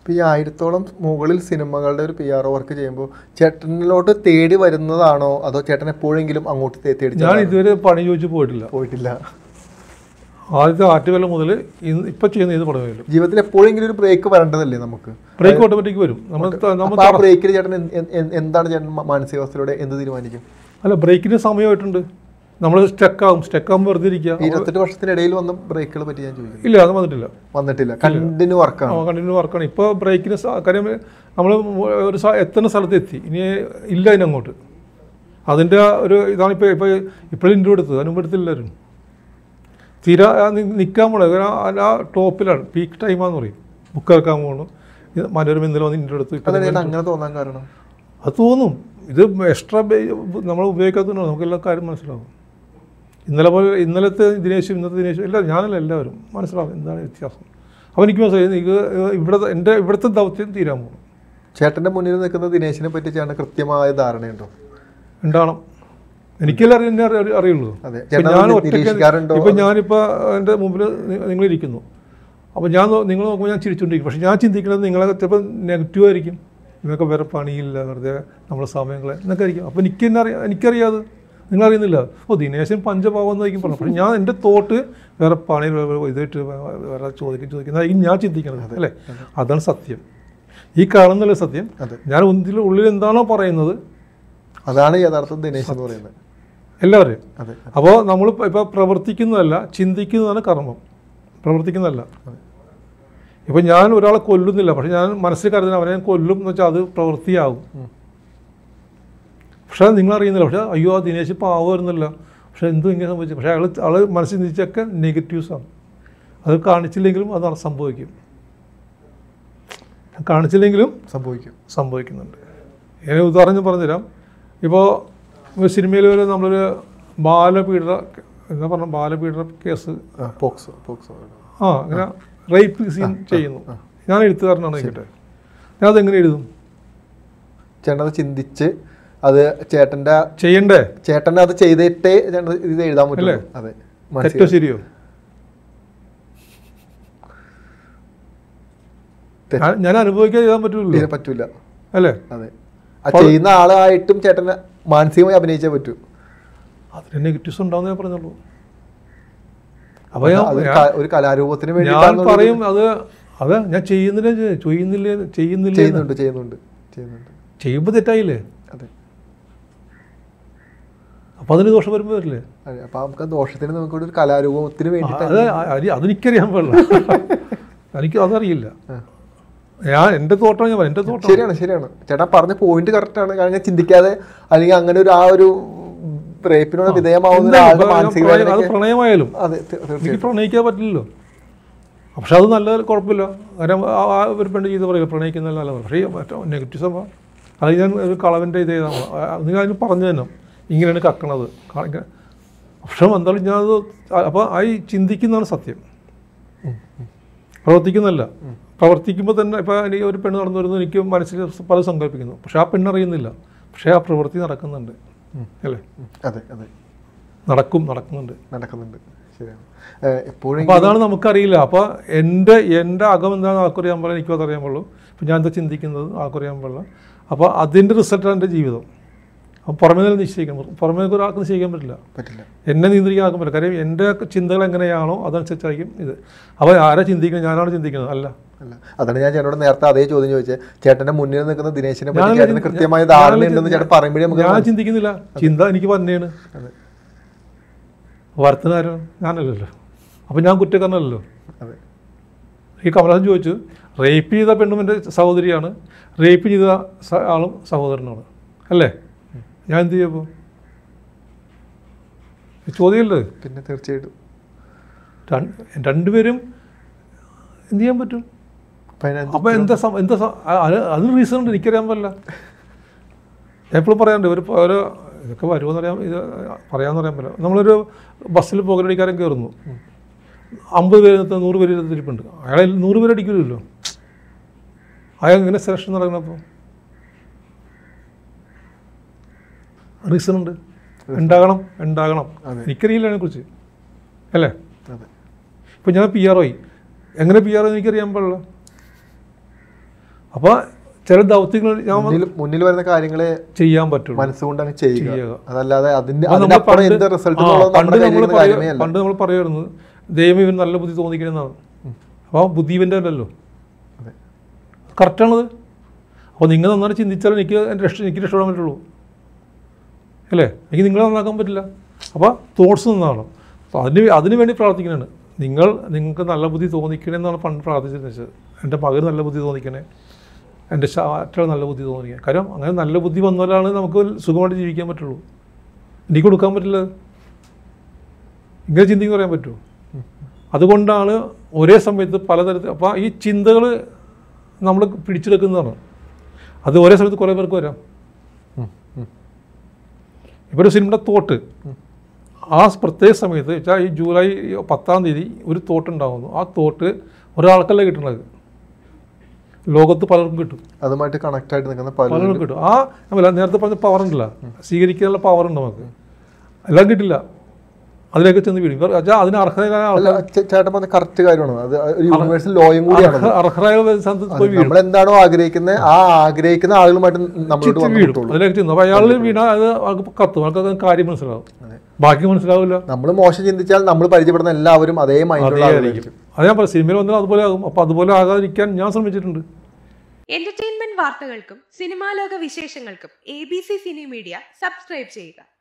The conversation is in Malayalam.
ഇപ്പൊ ഈ ആയിരത്തോളം മുകളിൽ സിനിമകളുടെ ഒരു പി ആർ വർക്ക് ചെയ്യുമ്പോൾ ചേട്ടനിലോട്ട് തേടി വരുന്നതാണോ അതോ ചേട്ടൻ എപ്പോഴെങ്കിലും അങ്ങോട്ട് തേ- തേടി ഞാൻ ഇതുവരെ പണി ചോദിച്ച് പോയിട്ടില്ല പോയിട്ടില്ല ആദ്യത്തെ ആറ്റുവേല മുതൽ ഇന്ന് ഇപ്പം ചെയ്യുന്ന ഏത് പടമേലും ജീവിതത്തിൽ എപ്പോഴെങ്കിലും ഒരു ബ്രേക്ക് വരേണ്ടതല്ലേ നമുക്ക് ബ്രേക്ക് ഓട്ടോമാറ്റിക് വരും നമ്മൾ ത- നമ്മൾ അപ്പൊ ആ ബ്രേക്കിൽ ചേട്ടൻ എന്ത്- എന്ത്- എന്ത്- എന്താണ് ചേട്ടൻ മ- മാനസികാവസ്ഥയിലൂടെ എന്ത് തീരുമാനിക്കും അല്ല ബ്രേക്കിന് സമയമായിട്ടുണ്ട് നമ്മൾ സ്റ്റക്കാവും സ്റ്റക്കാകുമ്പോൾ വെറുതെ ഇരിക്കുക ഈ ഇരുപത്തെട്ട് വർഷത്തിനിടയിൽ വന്ന ബ്രേക്കുകളെ പറ്റി ഞാൻ ചോദിക്കും ഇല്ല അത് വന്നിട്ടില്ല വന്നിട്ടില്ല കണ്ടിന്യൂ വർക്കാണ് കണ്ടിന്യൂ വർക്കാണ് ഇപ്പോൾ ബ്രേക്കിന് സ- കാര്യം നമ്മൾ ഒരു സ- എത്തുന്ന സ്ഥലത്ത് എത്തി ഇനി ഇല്ല അതിനങ്ങോട്ട് അതിൻ്റെ ഒരു ഇതാണ് ഇപ്പോൾ ഇപ്പോൾ ഇപ്പോഴും ഇൻ്റർവ്യൂ എടുത്തത് അതിന് മുമ്പ് എടുത്തില്ലായിരുന്നു തീരാ നിൽക്കാൻ പോണത് കാരണം ആ- ആ ടോപ്പിലാണ് പീക്ക് ടൈമാന്ന് പറയും ബുക്ക് ഇറക്കാൻ പോകണു മനോരമ ഇന്നലെ വന്ന് ഇൻ്റർവ്യൂ എടുത്തു ഇപ്പം അതാണ് ചേട്ടൻ അങ്ങനെ തോന്നാൻ കാരണം അത് തോന്നും ഇത് എക്സ്ട്രാ നമ്മൾ ഉപയോഗിക്കാത്തതുകൊണ്ടാണ് നമുക്ക് എല്ലാ കാര്യം മനസ്സിലാവും ഇന്നലെ പോലെ ഇന്നലത്തെ ദിനേശും ഇന്നത്തെ ദിനേശും എല്ലാം ഞാനല്ല എല്ലാവരും മനസ്സിലാവും എന്താണ് വ്യത്യാസം അപ്പോൾ എനിക്ക് മനസ്സിലായി ഇത് ഇവിടെ എൻ്റെ ഇവിടുത്തെ ദൗത്യം തീരാൻ പോകും ചേട്ടന്റെ മുന്നിൽ നിൽക്കുന്ന ദിനേശിനെ പറ്റി ചേട്ടന് കൃത്യമായ ധാരണയുണ്ടോ ഉണ്ടാവണം എനിക്കെല്ലാം അറിയ എന്നെ അറി- അറിയുള്ളൂ അതെ ഇപ്പം ചേട്ടൻ ഞാൻ അത് ഒറ്റയ്ക്ക് നിരീക്ഷിക്കാറുണ്ടോ ഇപ്പം ഞാനിപ്പോൾ എൻ്റെ മുമ്പിൽ നിങ്ങളിരിക്കുന്നു അപ്പോൾ ഞാൻ നോ- നിങ്ങൾ നോക്കുമ്പോൾ ഞാൻ ചിരിച്ചുകൊണ്ടിരിക്കും പക്ഷേ ഞാൻ ചിന്തിക്കുന്നത് നിങ്ങളെ ചിലപ്പോൾ നെഗറ്റീവ് ആയിരിക്കും നിങ്ങൾക്ക് വേറെ പണിയില്ല വെറുതെ നമ്മുടെ സമയങ്ങളെ എന്നൊക്കെ ആയിരിക്കും അപ്പോൾ എനിക്ക് തന്നെ അറിയാം എനിക്കറിയാതെ നിങ്ങളറിയുന്നില്ല ഓ ദിനേശൻ പഞ്ചപാവം എന്നായിരിക്കും പറഞ്ഞു പക്ഷേ ഞാൻ എൻ്റെ തോട്ട് വേറെ പണി വേ- ഇതായിട്ട് വേ- വേറെ ചോദിക്കും ചോദിക്കുന്നതായിരിക്കും ഞാൻ ചിന്തിക്കുന്നത് അല്ലേ അതാണ് സത്യം ഈ കാണുന്നല്ലേ സത്യം അതെ. ഞാൻ ഉള്ളിൽ ഉള്ളിൽ എന്താണോ പറയുന്നത് അതാണ് യഥാർത്ഥ ദിനേശ് എന്ന് പറയുന്നത് എല്ലാവരെയും അതെ അപ്പോൾ നമ്മൾ ഇപ്പോൾ പ്രവർത്തിക്കുന്നതല്ല ചിന്തിക്കുന്നതാണ് കർമ്മം പ്രവർത്തിക്കുന്നതല്ല ഇപ്പം ഞാൻ ഒരാളെ കൊല്ലുന്നില്ല പക്ഷെ ഞാൻ മനസ്സിൽ കരുതുന്ന അവനെ ഞാൻ കൊല്ലും എന്ന് വെച്ചാൽ അത് പ്രവൃത്തിയാകും പക്ഷെ അത് നിങ്ങൾ അറിയുന്നില്ല പക്ഷെ അയ്യോ ആ ദിനേശ് പാവമായിരുന്നില്ല പക്ഷെ എന്തോ ഇങ്ങനെ സംഭവിച്ചു പക്ഷേ അയാൾ ആൾ മനസ്സിൽ ചിന്തിച്ചൊക്കെ നെഗറ്റീവ്സാണ് അത് കാണിച്ചില്ലെങ്കിലും അത് സംഭവിക്കും കാണിച്ചില്ലെങ്കിലും സംഭവിക്കും സംഭവിക്കുന്നുണ്ട് ഞാൻ ഉദാഹരണം പറഞ്ഞുതരാം ഇപ്പോൾ ഒരു സിനിമയിൽ ഒരു നമ്മളൊരു ബാലപീഡന എന്താ പറഞ്ഞ ബാലപീഡന കേസ് ആ, പോക്സോ പോക്സോ ആ അങ്ങനെ റേപ്പ് സീൻ ചെയ്യുന്നു ഞാൻ എഴുത്തുകാരനാണ് ആയിക്കോട്ടെ ഞാൻ അതെങ്ങനെ എഴുതും ചേട്ടൻ അത് ചിന്തിച്ച് അത് ചേട്ടന്റെ ചെയ്യണ്ടേ ചേട്ടൻ അത് ചെയ്തിട്ടേ ചേട്ടൻ ഇത് എഴുതാൻ പറ്റുള്ളൂ അതെ മനസ്സിൽ തെറ്റോ ശരിയോ തെറ്റ്. ഞാൻ- ഞാൻ അനുഭവിക്കാൻ എഴുതാൻ പറ്റുള്ളൂ തീരെ പറ്റൂല അല്ലേ അതെ ആ ചെയ്യുന്ന ആളായിട്ടും ചേട്ടന് മാനസികമായി അഭിനയിച്ചേ പറ്റൂ അതിന് നെഗറ്റീവ്സ് ഉണ്ടാവുന്ന ഞാൻ പറഞ്ഞുള്ളൂ അപ്പോൾ ഞാൻ അത് ഞാൻ- ക- ഒരു കലാരൂപത്തിന് ഞാൻ വേണ്ടിയിട്ടാണെന്നുള്ളത് പറയും അത് അത് ഞാൻ ചെയ്യുന്നില്ല ചെയ്യുന്നില്ല ചെയ്യുന്നില്ല ചെയ്യുന്നുണ്ട് ചെയ്യുന്നുണ്ട് ചെയ്യുന്നുണ്ട് ചെയ്യുമ്പോൾ തെറ്റായില്ലേ അതെ അപ്പോൾ അതിന് ദോഷം വരുമ്പോൾ വരില്ലേ അതെ അപ്പൊ നമുക്ക് ആ ദോഷത്തിന് നമുക്ക് ഒരു കലാരൂപത്തിന് വേണ്ടിയിട്ട് അത് അത് അതെനിക്കറിയാൻ പാടില്ല എനിക്ക് അതറിയില്ല ഞാൻ എൻ്റെ തോട്ടം ഞാൻ എൻ്റെ തോട്ടം ശരിയാണ് ശരിയാണ് ചേട്ടാ പറഞ്ഞ പോയിന്റ് കറക്റ്റ് ആണ് കാരണം ഞാൻ ചിന്തിക്കാതെ അല്ലെങ്കിൽ അങ്ങനെ ഒരു ആ ഒരു റേപ്പിനോട് വിധേയമാവുന്ന എന്തായാലും ഒരാളുടെ ഇപ്പൊ ഞാൻ മാനസിക പ്രണയം- അത് വേദനയ്ക്ക് പ്രണയമായാലും അതെ തീ- തീർച്ചയായും എനിക്ക് പ്രണയിക്കാൻ പറ്റില്ലല്ലോ പക്ഷെ അത് നല്ല കുഴപ്പമില്ല കാരണം ആ ആ ഒരു പെണ്ണ് ചെയ്ത് പറയില്ല പ്രണയിക്കുന്ന നല്ല പക്ഷേ മറ്റേ നെഗറ്റീവ് സംഭവം അത് ഞാൻ ഒരു കളവൻ്റെ ഇത് ചെയ്താൽ നിങ്ങൾ അതിന് പറഞ്ഞു തന്നെ ഇങ്ങനെയാണ് കക്കണത് കാ- ഇങ്ങനെ- പക്ഷെ എന്തായാലും ഞാനത് അപ്പോൾ ആ ഈ ചിന്തിക്കുന്നതാണ് സത്യം പ്രവർത്തിക്കുന്നല്ല പ്രവർത്തിക്കുമ്പോൾ തന്നെ ഇപ്പോൾ എനിക്ക് ഒരു പെണ്ണ് നടന്നു വരുന്നത് എനിക്ക് മനസ്സിൽ പല സങ്കല്പിക്കുന്നു പക്ഷെ ആ പെണ്ണ് അറിയുന്നില്ല പക്ഷേ ആ പ്രവൃത്തി നടക്കുന്നുണ്ട് അല്ലേ ഉം. അതെ അതെ നടക്കും നടക്കുന്നുണ്ട് നടക്കുന്നുണ്ട് ശരിയാണ് ഏഹ് എപ്പോഴും അപ്പോൾ അതാണ് നമുക്കറിയില്ല അപ്പോൾ എൻ്റെ എൻ്റെ അകം എന്താണെന്ന് ആൾക്കറിയാൻ പാടില്ല എനിക്കും അതറിയാൻ പാടുള്ളൂ അപ്പോൾ ഞാൻ എന്താ ചിന്തിക്കുന്നത് ആൾക്കറിയാൻ പാടില്ല അപ്പോൾ അതിൻ്റെ റിസൾട്ടാണ് എൻ്റെ ജീവിതം അപ്പോൾ പുറമേ നിന്ന് നിശ്ചയിക്കണം പുറമേ നിന്ന് ഒരാൾക്ക് നിശ്ചയിക്കാൻ പറ്റില്ല പറ്റില്ല എന്നെ നിയന്ത്രിക്കാൻ ആക്കാൻ പറ്റില്ല കാര്യം എൻ്റെ ചിന്തകൾ എങ്ങനെയാണോ അതനുസരിച്ചായിരിക്കും ഇത് അപ്പോൾ ആരാ ചിന്തിക്കുന്നത് ഞാനാണ് ചിന്തിക്കുന്നത് അല്ല അല്ല അതാണ് ഞാൻ ചേട്ടനോട് നേരത്തെ അതേ ചോദ്യം ചോദിച്ചത് ചേട്ടന്റെ മുന്നിൽ നിൽക്കുന്ന ദിനേശിനെ പറ്റി ഞാനല്ല ചേട്ടന് ചിന്തി- കൃത്യമായ ഞാൻ- ധാരണ ഞാനല്ല ഉണ്ടെന്ന് ചേട്ടൻ ചിന്തി- പറയുമ്പോഴേ നമുക്ക് ഞാൻ ചിന്തിക്കുന്നില്ല ചിന്ത എനിക്ക് തന്നെയാണ് അതെ വർത്തനാരും ഞാനല്ലല്ലോ അപ്പോൾ ഞാൻ കുറ്റക്കാരനല്ലല്ലോ അതെ ഈ കമലഹാസൻ ചോദിച്ചു റേപ്പ് ചെയ്ത പെണ്ണും എൻ്റെ സഹോദരിയാണ് റേപ്പ് ചെയ്ത സ- ആളും സഹോദരനാണ് അല്ലേ ഞാൻ എന്ത് ചെയ്യപ്പോൾ ചോദ്യമല്ലേ പിന്നെ തീർച്ചയായിട്ടും രണ്ട് രണ്ടുപേരും എന്ത് ചെയ്യാൻ പറ്റും അപ്പൊ അതിനകത്ത് അപ്പോൾ എന്താ സം- എന്താ സം- അ- അത് അതിന് റീസൺ ഉണ്ട് എനിക്കറിയാൻ പാടില്ല ഞാൻ എപ്പോഴും പറയാറുണ്ട് ഒരു ഒരു ഇതൊക്കെ വരുമെന്ന് അറിയാൻ ഇത് പറയാമെന്ന് പറയാൻ പറ്റില്ല നമ്മളൊരു ബസ്സിൽ പുകലടിക്കാരൻ കയറുന്നു അമ്പത് പേര് നിർത്തുന്ന നൂറ് പേര് തിരിപ്പുണ്ട് അയാളെ നൂറ് പേര് അടിക്കില്ലല്ലോ അയാൾ എങ്ങനെ സെലക്ഷൻ നടക്കണപ്പോൾ റീസൺ ഉണ്ട് ഉണ്ടാകണം ഉണ്ടാകണം അതെ. എനിക്കറിയില്ല അതിനെക്കുറിച്ച് അല്ലേ അതെ ഇപ്പം ഞാൻ പി ആർ ഒയി എങ്ങനെ പി ആർ ഒ എനിക്കറിയാൻ പാടില്ല അപ്പോൾ ചില ദൗത്യങ്ങൾ ഞാൻ മുന്നിൽ മുന്നിൽ വരുന്ന കാര്യങ്ങളെ ചെയ്യാൻ പറ്റുള്ളൂ മനസ്സുകൊണ്ട് അങ്ങ് ചെയ്യുക ചെയ്യുക. അതല്ലാതെ അതിന്റെ അപ്പോൾ നമ്മൾ അതിനപ്പുറം പണ്ട് എന്ത് റിസൾട്ട് ആ, എന്നുള്ളത് പണ്ട് നമ്മുടെ നമ്മൾ കയ്യിലിരിക്കുന്ന പറയ- കാര്യമേ അല്ല പണ്ട് നമ്മൾ പറയുമായിരുന്നു ദൈവം ഇവൻ നല്ല ബുദ്ധി തോന്നിക്കണമെന്നാണ് അപ്പോൾ ബുദ്ധി ഇവൻ്റെ അല്ലല്ലോ അതെ. കറക്റ്റാണത് അപ്പോൾ നിങ്ങൾ നന്നായിട്ട് ചിന്തിച്ചാൽ എനിക്ക് എൻ്റെ രക്ഷ എനിക്ക് രക്ഷപ്പെടാൻ പറ്റുള്ളൂ അല്ലേ എനിക്ക് നിങ്ങളെ നന്നാക്കാൻ പറ്റില്ല അപ്പോൾ തോട്ട്സ് നിന്നാണ് അപ്പോൾ അതിന് വേ- അതിന് വേണ്ടി പ്രാർത്ഥിക്കുന്നതാണ് നിങ്ങൾ നിങ്ങൾക്ക് നല്ല ബുദ്ധി തോന്നിക്കണേ എന്നാണ് പണ്ട് പ്രാർത്ഥിച്ചതെന്ന് വെച്ചത് എൻ്റെ മകന് നല്ല ബുദ്ധി തോന്നിക്കണേ എൻ്റെ മറ്റൊരാൾ നല്ല ബുദ്ധി തോന്നിക്കണേ കാര്യം അങ്ങനെ നല്ല ബുദ്ധി വന്നാലാണ് നമുക്ക് സുഖമായിട്ട് ജീവിക്കാൻ പറ്റുള്ളൂ എനിക്ക് കൊടുക്കാൻ പറ്റില്ല അത്. ഇങ്ങനെ ചിന്തിക്ക് പറയാൻ പറ്റുമോ അതുകൊണ്ടാണ് ഒരേ സമയത്ത് പലതരത്തിൽ അപ്പോൾ ഈ ചിന്തകൾ നമ്മൾ പിടിച്ചെടുക്കുന്നതാണ് അത് ഒരേ സമയത്ത് കുറേ പേർക്ക് വരാം ഉം, ഉം. ഇപ്പോൾ ഒരു സിനിമയുടെ തോട്ട് ആ പ്രത്യേക സമയത്ത് വെച്ചാൽ ഈ ജൂലൈ പത്താം തീയതി ഒരു തോട്ട് ഉണ്ടാകുന്നു ആ തോട്ട് ഒരാൾക്കല്ല കിട്ടുന്നത് ലോകത്ത് പലർക്കും കിട്ടും അതുമായിട്ട് കണക്ട് ആയിട്ട് നിൽക്കുന്ന പല പലർക്കും കിട്ടും ആ അല്ല നേരത്തെ പറഞ്ഞ പവർ ഉണ്ടല്ല സ്വീകരിക്കാനുള്ള പവർ ഉണ്ട് നമുക്ക് എല്ലാം കിട്ടില്ല അതിലേക്ക് ചെന്ന് വീഴും ഇവർ വെച്ചാൽ അതിന് അർഹതയില്ലായ അല്ല ചേ- ചേട്ടൻ പറഞ്ഞ കറക്റ്റ് കാര്യമാണ് അത് ഒരു യൂണിവേഴ്സൽ ലോയും കൂടിയാണ് ആൾക്കാർ അർഹരായ സ്ഥലത്ത് പോയി വീഴും നമ്മൾ എന്താണോ ആഗ്രഹിക്കുന്നത് ആ ആഗ്രഹിക്കുന്ന ആളുകളുമായിട്ട് നമ്മളോട് ചുറ്റി വന്ന് വീഴും മുട്ടുള്ളൂ അതിലേക്ക് ചെന്നു അപ്പോൾ അയാൾ വീണ അത് ആൾക്ക് കത്തും ആൾക്ക് അത് കാര്യം മനസ്സിലാവും അതെ. ബാക്കി മനസ്സിലാവില്ല നമ്മൾ മോശം ചിന്തിച്ചാൽ നമ്മൾ പരിചയപ്പെടുന്ന എല്ലാവരും അതേ മൈൻഡുള്ള അതേ ആളുകളായിരിക്കും അത് ഞാൻ പറയാം സിനിമയിൽ വന്നാൽ അതുപോലെ ആകും അപ്പോൾ അതുപോലെ ആകാതിരിക്കാൻ ഞാൻ ശ്രമിച്ചിട്ടുണ്ട് എന്റർടൈൻമെന്റ് വാർത്തകൾക്കും സിനിമാ ലോക വിശേഷങ്ങൾക്കും A B C cine media subscribe ചെയ്യുക